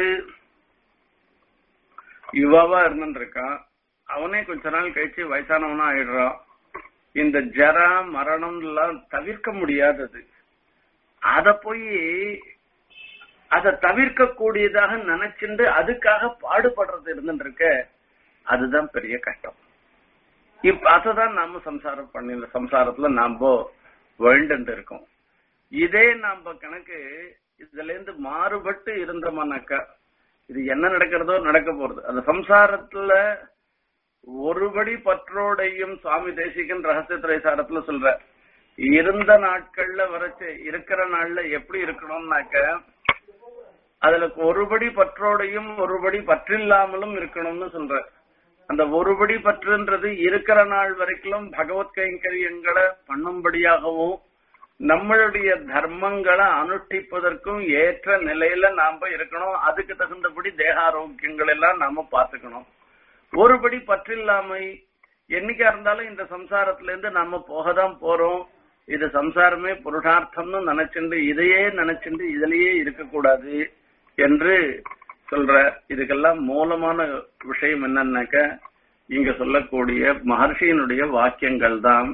யுவாவா இருந்துருக்கான் அவனே கொஞ்ச நாள் கழிச்சு வயசானவனா ஆயிடுறான் இந்த ஜரா மரணம் எல்லாம் தவிர்க்க முடியாதது அத போய் அதை தவிர்க்க கூடியதாக நினைச்சுண்டு அதுக்காக பாடுபடுறது இருந்துருக்க அதுதான் பெரிய கஷ்டம் இப்ப அததான் நாம சம்சாரம் பண்ணி சம்சாரத்துல நாம வாழ்ந்துட்டு இருக்கோம் இதே நாம கணக்கு இதுல இருந்து மாறுபட்டு இருந்தோம்னாக்கா இது என்ன நடக்கிறதோ நடக்க போறது அந்த சம்சாரத்துல ஒருபடி பற்றோடையும் சுவாமி தேசிகன் ரகசிய திரைசாரத்துல சொல்ற இருந்த நாட்கள்ல வரைச்சு இருக்கிற நாள்ல எப்படி இருக்கணும்னாக்க அதுல ஒருபடி பற்றோடையும் ஒருபடி பற்றில்லாமலும் இருக்கணும்னு சொல்ற அந்த ஒருபடி பற்றுன்றது இருக்கிற நாள் வரைக்கும் பகவத் கைங்கரியங்களை பண்ணும்படியாகவும் நம்மளுடைய தர்மங்களை அனுஷ்டிப்பதற்கும் ஏற்ற நிலையில நாம இருக்கணும் அதுக்கு தகுந்தபடி தேகாரோக்கியங்கள் எல்லாம் நாம பாத்துக்கணும் ஒருபடி பற்றில்லாமை என்னைக்கா இருந்தாலும் இந்த சம்சாரத்துல இருந்து நாம போகதான் போறோம் இது சம்சாரமே புருஷார்த்தம்னு நினைச்சுண்டு இதையே நினைச்சுண்டு இதுலயே இருக்கக்கூடாது என்று சொல்ற இதுக்கெல்லாம் மூலமான விஷயம் என்னன்னாக்க இங்க சொல்லக்கூடிய மகர்ஷியினுடைய வாக்கியங்கள் தான்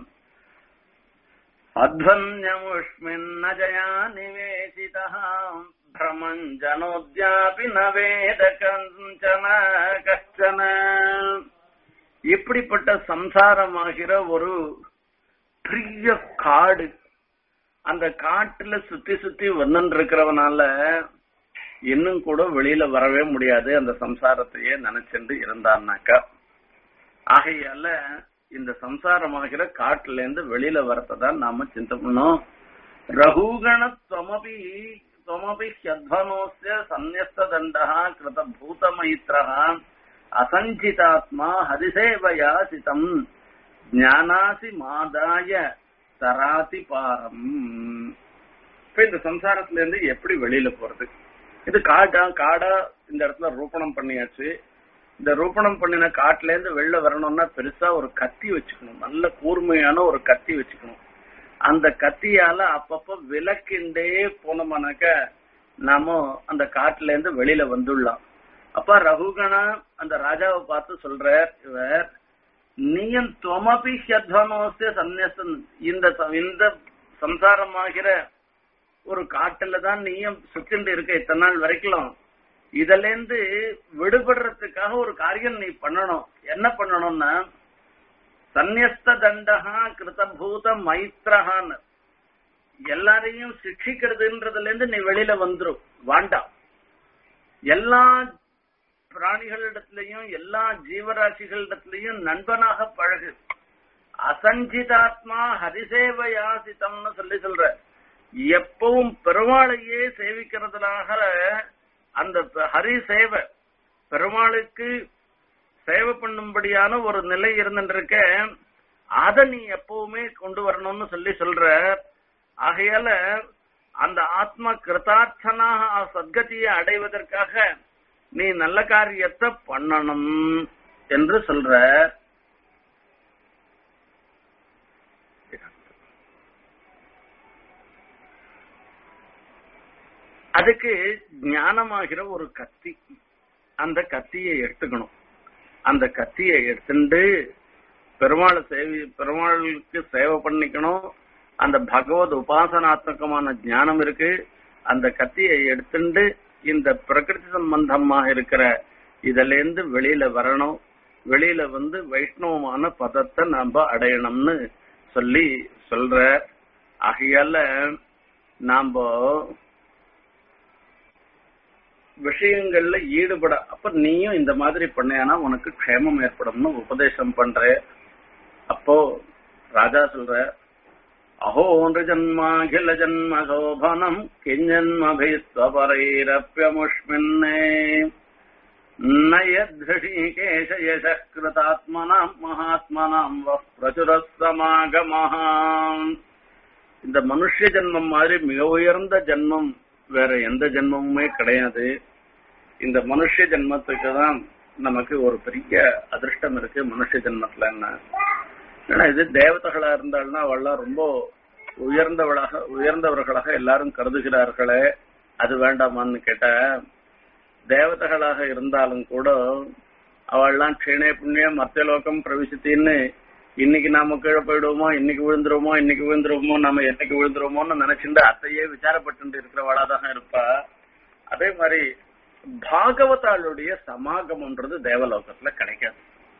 அத்வன்யமுஷ்மின்னஜயா நிவேசிதா பிரமஞ்சனோத்யாபி நவேத கஞ்சன கஷ்டன இப்படிப்பட்ட சம்சாரமாகிற ஒரு பெரிய காடு அந்த காட்டுல சுத்தி சுத்தி வந்துட்டு இருக்கிறவனால இன்னும் கூட வெளியில வரவே முடியாது அந்த சம்சாரத்தையே நினைச்சுட்டு இருந்தான்னாக்கா ஆகையால இந்த சம்சாரமாகிற காட்டுல இருந்து வெளியில வரத்தான் நாம சிந்தை பண்ணோம் ரகுகண துவமபி துவமபி ஹியத்வனோஸ்ய சந்நியஸ்த தண்டா கிருத பூத மைத்ரஹா அசஞ்சிதாத்மா ஹரிசேவயா சிதம் ஞானாசி மாதாய தராதி பாரம் இப்ப இந்த சம்சாரத்துல இருந்து எப்படி வெளியில போறது இது காடா காடா இந்த இடத்துல ரூபணம் பண்ணியாச்சு இந்த ரூபணம் பண்ணின காட்டுல இருந்து வெளில வரணும்னா பெருசா ஒரு கத்தி வச்சுக்கணும் நல்ல கூர்மையான ஒரு கத்தி வச்சுக்கணும் அந்த கத்தியால அப்பப்ப விளக்கிண்டே போனோம்னாக்க நாம அந்த காட்டுல இருந்து வெளியில வந்துடலாம் அப்ப ரகுகணா அந்த ராஜாவை பார்த்து சொல்ற இவர் நீயும் துவமபி ஹத்வனோசிய சந்நியசன் இந்த இந்த சம்சாரமாகிற ஒரு காட்டுல தான் நீயும் சுத்திண்டு இருக்க இத்தனை நாள் வரைக்கும் இதுல இருந்து விடுபடுறதுக்காக ஒரு காரியம் நீ பண்ணணும் என்ன பண்ணணும்னா சந்நியஸ்த தண்டகா கிருதபூத மைத்ரஹான்னு எல்லாரையும் சிக்ஷிக்கிறதுன்றதுல இருந்து நீ வெளியில வந்துரும் வாண்டாம் எல்லா பிராணிகளிடத்திலையும் எல்லா ஜீவராசிகளிடத்திலையும் நண்பனாக பழகு அசஞ்சிதாத்மா ஹரிசேவயாசிதம்னு சொல்லி சொல்ற எப்பவும் பெருமாளையே சேவிக்கிறதுனாக அந்த ஹரி சேவை பெருமாளுக்கு சேவை பண்ணும்படியான ஒரு நிலை இருந்துருக்க அத நீ எப்பவுமே கொண்டு வரணும்னு சொல்லி சொல்ற ஆகையால அந்த ஆத்மா கிருதார்த்தனாக சத்கதியை அடைவதற்காக நீ நல்ல காரியத்தை பண்ணணும் என்று சொல்ற அதுக்கு ஞானமாகிற ஒரு கத்தி அந்த கத்தியை எடுத்துக்கணும் அந்த கத்தியை எடுத்துட்டு பெருமாளை சேவி பெருமாளுக்கு சேவை பண்ணிக்கணும் அந்த பகவத் உபாசனாத்மகமான ஞானம் இருக்கு அந்த கத்தியை எடுத்துட்டு இந்த பிரகிருதி சம்பந்தமாக இருக்கிற இதுல இருந்து வெளியில வரணும் வெளியில வந்து வைஷ்ணவமான பதத்தை நாம அடையணும்னு சொல்லி சொல்ற ஆகையால நாம விஷயங்கள்ல ஈடுபட அப்ப நீயும் இந்த மாதிரி பண்ணேனா உனக்கு க்ஷேமம் ஏற்படும்னு உபதேசம் பண்ற அப்போ ராஜா சொல்ற அஹோ ஜன்மாகில ஜன்ம சோபனம் கிஞ்சன்மபிஸ்வபரைரப்பியமுஷ்மின்னே நயத்ருஷீகேஷ யச கிருதாத்மனாம் மகாத்மனாம் வः பிரச்சுரः சமாகமः இந்த மனுஷ ஜென்மம் மாதிரி மிக உயர்ந்த ஜென்மம் வேற எந்த ஜென்மமுமே கிடையாது இந்த மனுஷ ஜென்மத்துக்கு தான் நமக்கு ஒரு பெரிய அதிர்ஷ்டம் இருக்கு மனுஷ ஜென்மத்துல என்ன ஏன்னா இது தேவதைகளா இருந்தாள்னா அவள்லாம் ரொம்ப உயர்ந்தவளாக உயர்ந்தவர்களாக எல்லாரும் கருதுகிறார்களே அது வேண்டாமான்னு கேட்ட தேவதைகளாக இருந்தாலும் கூட அவள்லாம் க்ஷீணே புண்ணியம் மத்தியலோகம் பிரவிசித்தின்னு இன்னைக்கு நாம கீழே போயிடுவோமோ இன்னைக்கு விழுந்துருவோமோ இன்னைக்கு விழுந்துருவோமோ நம்ம என்னைக்கு விழுந்துருவோமோன்னு நினைச்சுட்டு அத்தையே விசாரப்பட்டு இருக்கிறவளா தான் இருப்பா அதே மாதிரி பாகவதாளுடைய சமாகமன்றது தேவலோகத்துல கிடைக்காது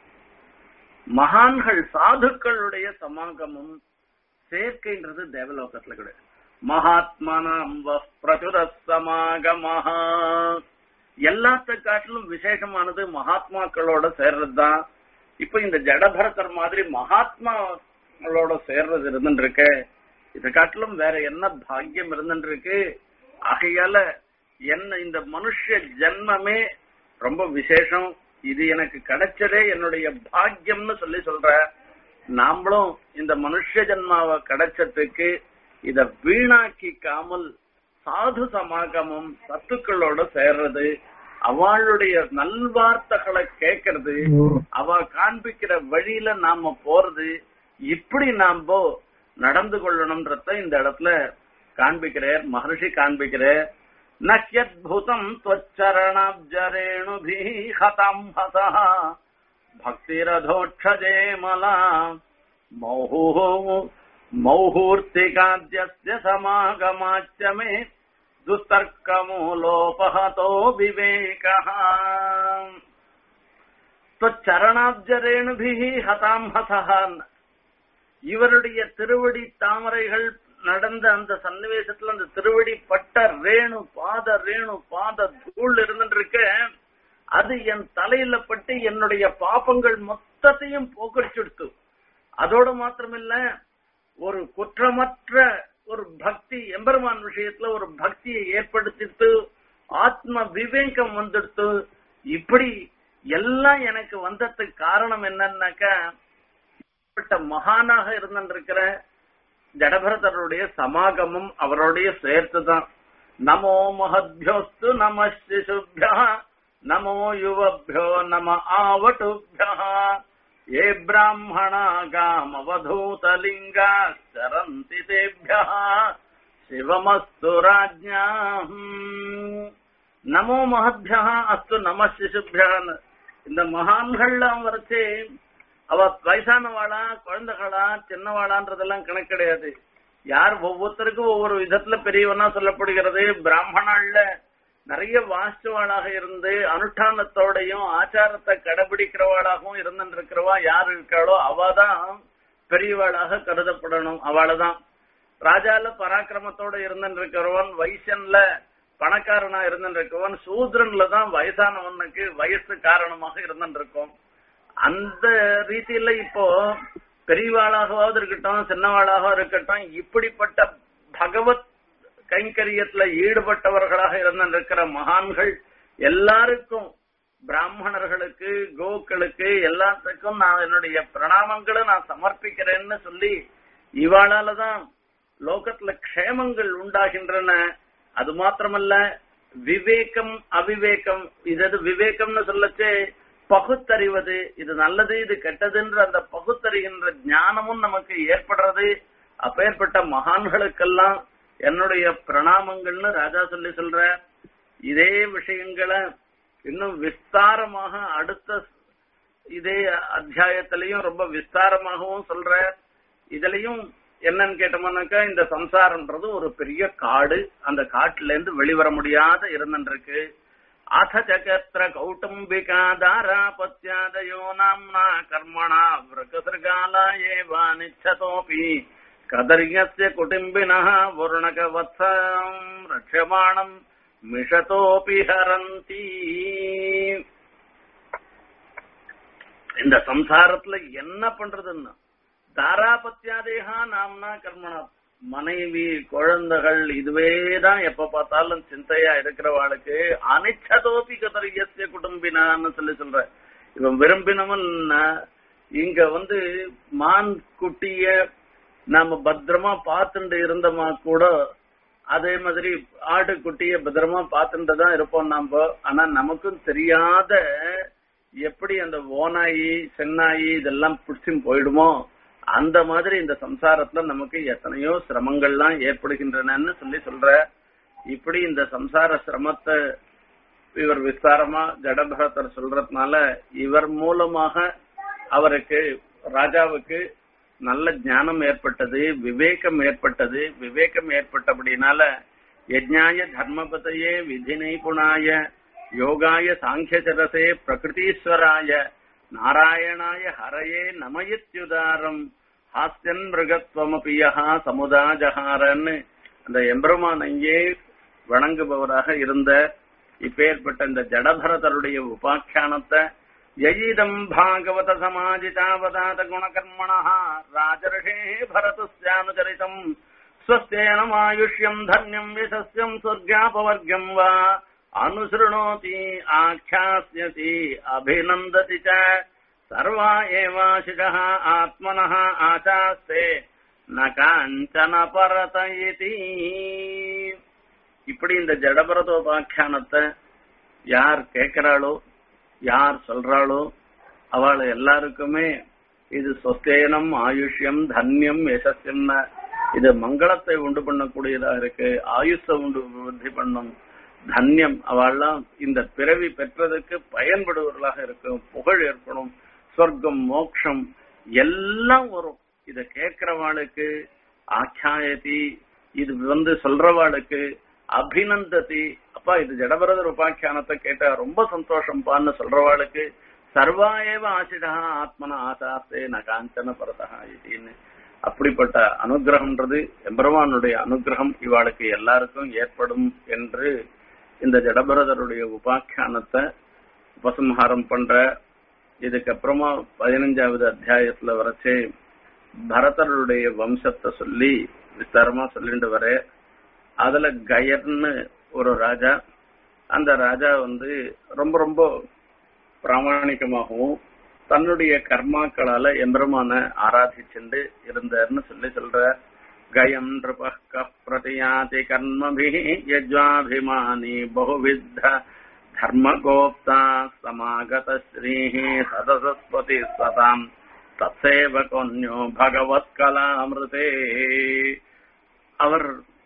மகான்கள் சாதுக்களுடைய சமாகமம் சேர்க்கைன்றது தேவலோகத்துல கிடையாது மகாத்மனாம் பிரச்சுர சமாகமஹா எல்லாத்த காட்டிலும் விசேஷமானது மகாத்மாக்களோட சேர்றதுதான் இப்ப இந்த ஜடபரதர் மாதிரி மகாத்மாங்களோட சேர்றது இருந்துட்டு இருக்கு இதை காட்டிலும் வேற என்ன பாக்கியம் இருந்துட்டு இருக்கு ஆகையால என்ன இந்த மனுஷ ஜென்மமே ரொம்ப விசேஷம் இது எனக்கு கிடைச்சதே என்னுடைய பாக்கியம்னு சொல்லி சொல்ற நாமளும் இந்த மனுஷ ஜென்மாவை கிடைச்சதுக்கு இத வீணாக்கிக்காமல் சாது சமாகமம் சத்துக்களோட சேர்றது அவளுடைய நல்வார்த்தைகளை கேட்கறது அவ காண்பிக்கிற வழியில நாம போறது இப்படி நாம நடந்து கொள்ளணும்ன்றத இந்த இடத்துல காண்பிக்கிறார் மகர்ஷி காண்பிக்கிறார் நஹ்யத்புதம் त्वच्चरणाब्जरेणुभिः हताम् हसः भक्तिरधोक्षजे मला मौहुः मौहूर्तिकाद्यस्य समागमाच्च मे दुस्तर्कमूलोपहतो विवेकः त्वच्चरणाब्जरेणुभिः हताम् हसः இவருடைய திருவடி தாமரைகள் நடந்த அந்த சன்னிவேசத்துல அந்த திருவடி பட்ட ரேணு பாத ரேணு பாத தூள் இருந்துருக்கு அது என் தலையில பட்டு என்னுடைய பாப்பங்கள் மொத்தத்தையும் போக்கடிச்சுடுத்து அதோட மாத்திரமில்ல ஒரு குற்றமற்ற ஒரு பக்தி எம்பெருமான் விஷயத்துல ஒரு பக்தியை ஏற்படுத்திட்டு ஆத்ம விவேகம் வந்துடுத்து இப்படி எல்லாம் எனக்கு வந்ததுக்கு காரணம் என்னன்னாக்கா மகானாக இருந்திருக்கிற ஜடபரதருடைய சமாகமம் அவருடைய சேர்த்துதான் நமோ மகத்யோஸ்து நம சிசுபியா நமோ யுவபியோ நம ஆவட்டுபியா ஏ பிராமணா காமவதூதலிங்கா சரந்தி தேபியா சிவமஸ்து ராஜ்யா நமோ மகத்யா அஸ்து நம சிசுபியான்னு இந்த மகான்கள்லாம் வரைச்சே அவ வயசானவாளா குழந்தைகளா சின்னவாளான்றதெல்லாம் கணக்கு கிடையாது யார் ஒவ்வொருத்தருக்கும் ஒவ்வொரு விதத்துல பெரியவனா சொல்லப்படுகிறது பிராமணாள்ல நிறைய வாஸ்துவாளாக இருந்து அனுஷ்டானத்தோடையும் ஆச்சாரத்தை கடைபிடிக்கிறவாளாகவும் இருந்துருக்கிறவா யார் இருக்காளோ அவதான் பெரியவாளாக கருதப்படணும் அவளதான் ராஜால பராக்கிரமத்தோட இருந்துருக்கிறவன் வைசன்ல பணக்காரனா இருந்துருக்கவன் சூத்ரன்ல தான் வயசானவனுக்கு வயசு காரணமாக இருந்துருக்கும் அந்த ரீதியில இப்போ பெரியவாளாகவாவது இருக்கட்டும் சின்னவாளாக இருக்கட்டும் இப்படிப்பட்ட பகவத் கைங்கரியத்துல ஈடுபட்டவர்களாக இருந்திருக்கிற மகான்கள் எல்லாருக்கும் பிராமணர்களுக்கு கோக்களுக்கு எல்லாத்துக்கும் நான் என்னுடைய பிரணாமங்களை நான் சமர்ப்பிக்கிறேன்னு சொல்லி இவாளாலதான் லோகத்துல க்ஷேமங்கள் உண்டாகின்றன அது மாத்திரமல்ல விவேகம் அவிவேகம் இது விவேகம்னு சொல்லச்சே பகுத்தறிவது இது நல்லது இது கெட்டதுன்ற அந்த பகுத்தறிகின்ற ஞானமும் நமக்கு ஏற்படுறது அப்பேற்பட்ட மகான்களுக்கெல்லாம் என்னுடைய பிரணாமங்கள்னு ராஜா சொல்லி சொல்ற இதே விஷயங்களை இன்னும் விஸ்தாரமாக அடுத்த இதே அத்தியாயத்திலையும் ரொம்ப விஸ்தாரமாகவும் சொல்ற இதுலயும் என்னன்னு கேட்டோம்னாக்கா இந்த சம்சாரம்ன்றது ஒரு பெரிய காடு அந்த காட்டுல இருந்து வெளிவர முடியாத இருந்துருக்கு अथ चकत्र कौटुम्बिका दारापत्यादयो नाम्ना कर्मणा वृकसृगाला एवानिच्छतोऽपि कदर्यस्य कुटुम्बिनः वरुणकवत्सम् रक्ष्यमाणम् मिषतोऽपि हरन्ति இந்த சம்சாரத்துல என்ன பண்றதுன்னா தாராபத்தியாதேகா நாம்னா கர்மணா மனைவி குழந்தைகள் இதுவேதான் எப்ப பார்த்தாலும் சிந்தையா இருக்கிறவாளுக்கு அனிச்சதோபி கதரியசிய குடும்பினான்னு சொல்லி சொல்ற இவன் விரும்பினவன் இங்க வந்து மான் குட்டிய நாம பத்திரமா பார்த்துட்டு இருந்தோமா கூட அதே மாதிரி ஆடு குட்டிய பத்திரமா பார்த்துட்டு தான் இருப்போம் நாம ஆனா நமக்கும் தெரியாத எப்படி அந்த ஓனாயி சென்னாயி இதெல்லாம் பிடிச்சுன்னு போயிடுமோ அந்த மாதிரி இந்த சம்சாரத்துல நமக்கு எத்தனையோ சிரமங்கள்லாம் ஏற்படுகின்றனன்னு சொல்லி சொல்ற இப்படி இந்த சம்சார சிரமத்தை இவர் விஸ்தாரமா ஜடபரதர் சொல்றதுனால இவர் மூலமாக அவருக்கு ராஜாவுக்கு நல்ல ஞானம் ஏற்பட்டது விவேகம் ஏற்பட்டது விவேகம் ஏற்பட்டபடினால யஜ்ஞாய தர்மபதையே விதி நைபுணாய யோகாய சாங்கியசரசே பிரகிருதீஸ்வராய நாராயணாய ஹரையே நமயித்யுதாரம் ஹாஸ்யன் மிருகத்வமபியா சமுதாஜகாரன்னு அந்த எம்பெருமானையே வணங்குபவராக இருந்த இப்பேற்பட்ட இந்த ஜடபரதருடைய உபாக்கியானத்தை யயிதம் பாகவத சமாஜிதாவதாத குணகர்மண ராஜர்ஷே பரதஸ்யானுச்சரிதம் ஸ்வஸ்தேனமாயுஷ்யம் தன்யம் யசஸ்யம் சொர்க்காபவர்க்கம் வா அனுசృణோதி ஆख्यास्यति அபிநந்ததி ச சர்வா ஏவாசிதः ஆத்மனः ஆசாஸ்தே ந காஞ்சன பரத இதி இப்படி இந்த ஜடபரதோபாக்கியானத்தை யார் கேட்கிறாளோ யார் சொல்றாளோ அவள் எல்லாருக்குமே இது சொஸ்தேனம் ஆயுஷ்யம் தன்யம் யசஸ்யம்னா இது மங்களத்தை உண்டு பண்ணக்கூடியதா இருக்கு ஆயுஷ உண்டு விருத்தி பண்ணும் தன்யம் அவெல்லாம் இந்த பிறவி பெற்றதுக்கு பயன்படுவர்களாக இருக்கும் புகழ் ஏற்படும் சொர்க்கம் மோட்சம் எல்லாம் வரும் இத கேட்கிறவாளுக்கு ஆக்கியாயதி இது வந்து சொல்றவாளுக்கு அபிநந்ததி அப்பா இது ஜடபரதர் உபாக்கியானத்தை கேட்டா ரொம்ப சந்தோஷம்பான்னு சொல்றவாளுக்கு சர்வாயேவ ஆசிடா ஆத்மன ஆசாஸ்தே ந காஞ்சன பரதா இதுன்னு அப்படிப்பட்ட அனுகிரகம்ன்றது எம்பெருமானுடைய அனுகிரகம் இவாளுக்கு எல்லாருக்கும் ஏற்படும் என்று இந்த ஜடபரதருடைய உபாக்கியானத்தை உபசம்ஹாரம் பண்ற இதுக்கப்புறமா பதினஞ்சாவது அத்தியாயத்துல வரைச்சே பரதருடைய வம்சத்தை சொல்லி விஸ்தாரமா சொல்லிட்டு வர அதுல கயர்னு ஒரு ராஜா அந்த ராஜா வந்து ரொம்ப ரொம்ப பிராமணிகமாகவும் தன்னுடைய கர்மாக்களால எம்பெருமான ஆராதிச்சுண்டு இருந்தார்னு சொல்லி சொல்ற கயம் நிருபக பிரதியாதி கர்மபி யஜ்வாபிமானி பகுவித்த தர்மகோப்தா சமாகத ஸ்ரீ சதசஸ்வதி சதாம் தத்சேவகோன்யோ பகவத் கலாமிருதே அவர்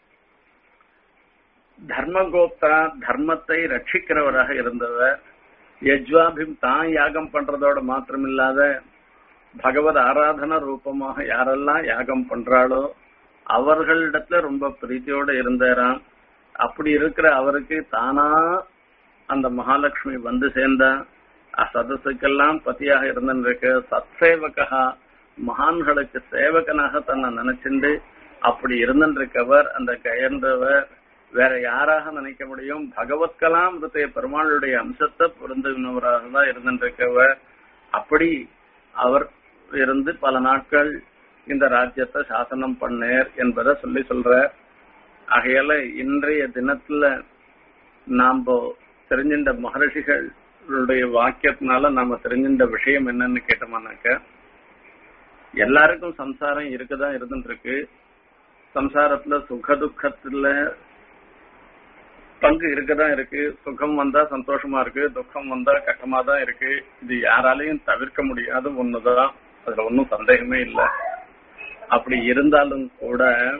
தர்மகோப்தா தர்மத்தை ரட்சிக்கிறவராக இருந்தவர் யஜ்வாபிம் தான் யாகம் பண்றதோட மாத்திரமில்லாத பகவத் ஆராதன ரூபமாக யாரெல்லாம் யாகம் பண்றாளோ அவர்களிடத்துல ரொம்ப பிரீத்தியோட இருந்தாராம் அப்படி இருக்கிற அவருக்கு தானா அந்த மகாலட்சுமி வந்து சேர்ந்தா சதசுக்கெல்லாம் பதியாக இருந்திருக்க சத்சேவகா மகான்களுக்கு சேவகனாக தன்னை நினைச்சுண்டு அப்படி இருந்திருக்கவர் அந்த கயன்றவர் வேற யாராக நினைக்க முடியும் பகவத்கலாம் பெருமாளுடைய அம்சத்தை பொருந்தினவராக தான் இருந்திருக்கவர் அப்படி அவர் இருந்து பல நாட்கள் இந்த ராஜ்யத்தை சாசனம் பண்ணேர் என்பதை சொல்லி சொல்ற ஆகையால இன்றைய தினத்துல நாம தெரிஞ்சின்ற மகர்ஷிகளுடைய வாக்கியத்தினால நாம தெரிஞ்சின்ற விஷயம் என்னன்னு கேட்டோம்னாக்க எல்லாருக்கும் சம்சாரம் இருக்குதான் இருந்துருக்கு சம்சாரத்துல சுக துக்கத்துல பங்கு இருக்கதான் இருக்கு சுகம் வந்தா சந்தோஷமா இருக்கு துக்கம் வந்தா கஷ்டமா தான் இருக்கு இது யாராலையும் தவிர்க்க முடியாத ஒண்ணுதான் அதுல ஒன்னும் சந்தேகமே இல்லை அப்படி இருந்தாலும் கூட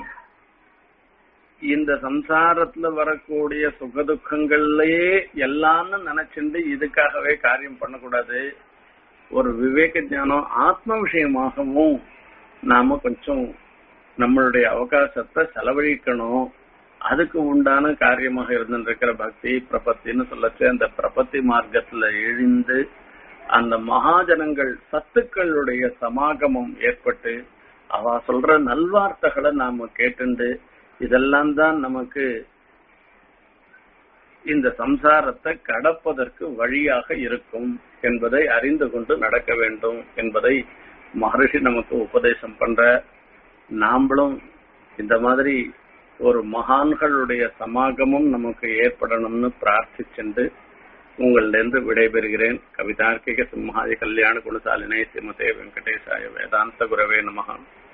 இந்த சம்சாரத்துல வரக்கூடிய சுகதுக்கங்கள்லயே எல்லாம்னு நினைச்சுண்டு இதுக்காகவே காரியம் பண்ணக்கூடாது ஒரு விவேக ஞானம் ஆத்ம விஷயமாகவும் நாம கொஞ்சம் நம்மளுடைய அவகாசத்தை செலவழிக்கணும் அதுக்கு உண்டான காரியமாக இருந்திருக்கிற பக்தி பிரபத்தின்னு சொல்லச்சு அந்த பிரபத்தி மார்க்கத்துல எழுந்து அந்த மகாஜனங்கள் சத்துக்களுடைய சமாகமம் ஏற்பட்டு அவ சொல்ற நல்வார்த்தைகளை நாம கேட்டுண்டு இதெல்லாம் தான் நமக்கு இந்த சம்சாரத்தை கடப்பதற்கு வழியாக இருக்கும் என்பதை அறிந்து கொண்டு நடக்க வேண்டும் என்பதை மகரிஷி நமக்கு உபதேசம் பண்ற நாமளும் இந்த மாதிரி ஒரு மகான்களுடைய சமாகமும் நமக்கு ஏற்படணும்னு பிரார்த்திச்சென்று உங்களிலிருந்து விடைபெறுகிறேன் கவிதார்க்கிக சிம்ஹாதி கல்யாண குணசாலினை சிமதே வெங்கடேசாய வேதாந்த குரவே நமகான்